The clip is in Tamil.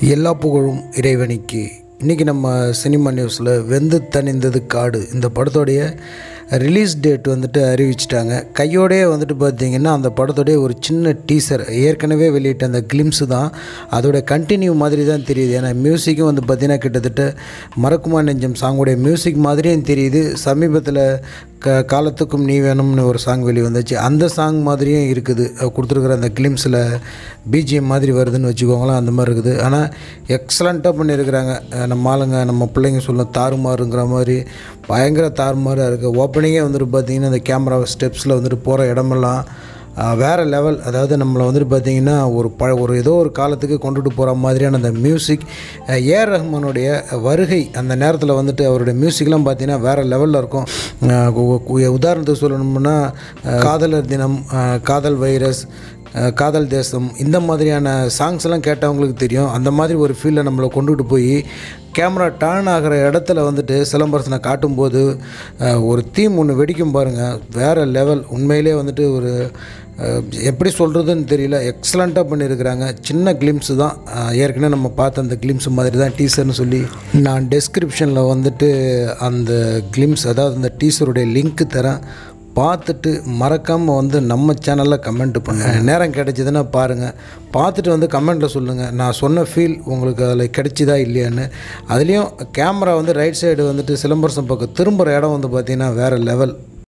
எல்லா புகழும் இறைவனிக்கு இன்றைக்கி நம்ம சினிமா நியூஸில் வெந்து தணிந்தது காடு இந்த படத்தோடைய ரிலீஸ் டேட் வந்துட்டு அறிவிச்சிட்டாங்க கையோடயே வந்துட்டு பார்த்தீங்கன்னா அந்த படத்தோடைய ஒரு சின்ன டீசர் ஏற்கனவே வெளியிட்ட அந்த கிளிம்ஸு தான் அதோட கண்டினியூ மாதிரி தான் தெரியுது ஏன்னா மியூசிக்கும் வந்து பார்த்திங்கன்னா கிட்டத்தட்ட மறக்குமா நெஞ்சம் சாங்குடைய மியூசிக் மாதிரியும் தெரியுது சமீபத்தில் க காலத்துக்கும் நீ வேணும்னு ஒரு சாங் வெளி வந்துச்சு அந்த சாங் மாதிரியும் இருக்குது கொடுத்துருக்குற அந்த கிளிம்ஸில் பிஜிஎம் மாதிரி வருதுன்னு வச்சுக்கோங்களேன் அந்த மாதிரி இருக்குது ஆனால் எக்ஸலண்ட்டாக பண்ணியிருக்கிறாங்க அஹ் நம்ம ஆளுங்க நம்ம பிள்ளைங்க சொல்ல தாறுமாறுங்கிற மாதிரி பயங்கர தாறுமாறாக இருக்குது ஓப்பனிங்கே வந்துட்டு பார்த்திங்கன்னா அந்த கேமரா ஸ்டெப்ஸில் வந்துட்டு போகிற இடமெல்லாம் அஹ் வேறு லெவல் அதாவது நம்மளை வந்துட்டு பார்த்திங்கன்னா ஒரு ப ஒரு ஏதோ ஒரு காலத்துக்கு கொண்டுட்டு போகிற மாதிரியான அந்த மியூசிக் ஏஆர் ரஹ்மானுடைய வருகை அந்த நேரத்தில் வந்துட்டு அவருடைய மியூசிக்லாம் பார்த்திங்கன்னா வேறு லெவலில் இருக்கும் அஹ் உ- உ- உதாரணத்துக்கு சொல்லணும்னா அஹ் காதலர் தினம் அஹ் காதல் வைரஸ் அஹ் காதல் தேசம் இந்த மாதிரியான சாங்ஸ் எல்லாம் கேட்டவங்களுக்கு தெரியும் அந்த மாதிரி ஒரு ஃபீலில் நம்மளை கொண்டுட்டு போய் கேமரா டர்ன் ஆகிற இடத்துல வந்துட்டு சிலம்பரசனை காட்டும்போது அஹ், ஒரு தீம் ஒன்று வெடிக்கும் பாருங்கள் வேறு லெவல் உண்மையிலே வந்துட்டு ஒரு அஹ், எப்படி சொல்கிறதுன்னு தெரியல எக்ஸலண்ட்டாக பண்ணியிருக்கிறாங்க சின்ன கிளிம்ஸ் தான் அஹ், ஏற்கனவே நம்ம பார்த்த அந்த கிளிம்ஸ் மாதிரி தான் டீசர்னு சொல்லி நான் டெஸ்கிரிப்ஷனில் வந்துட்டு அந்த கிளிம்ஸ் அதாவது அந்த டீசருடைய லிங்க் தரேன் பார்த்துட்டு மறக்காமல் வந்து நம்ம சேனலில் கமெண்ட் பண்ணுங்க நேரம் கிடைச்சதுன்னா பாருங்கள் பார்த்துட்டு வந்து கமெண்ட்டில் சொல்லுங்கள் நான் சொன்ன ஃபீல் உங்களுக்கு அதில் கிடைச்சிதா இல்லையான்னு அதுலேயும் கேமரா வந்து ரைட் சைடு வந்துட்டு சிலம்பரசம் பக்கம் திரும்புகிற இடம் வந்து பார்த்திங்கன்னா வேறு லெவல்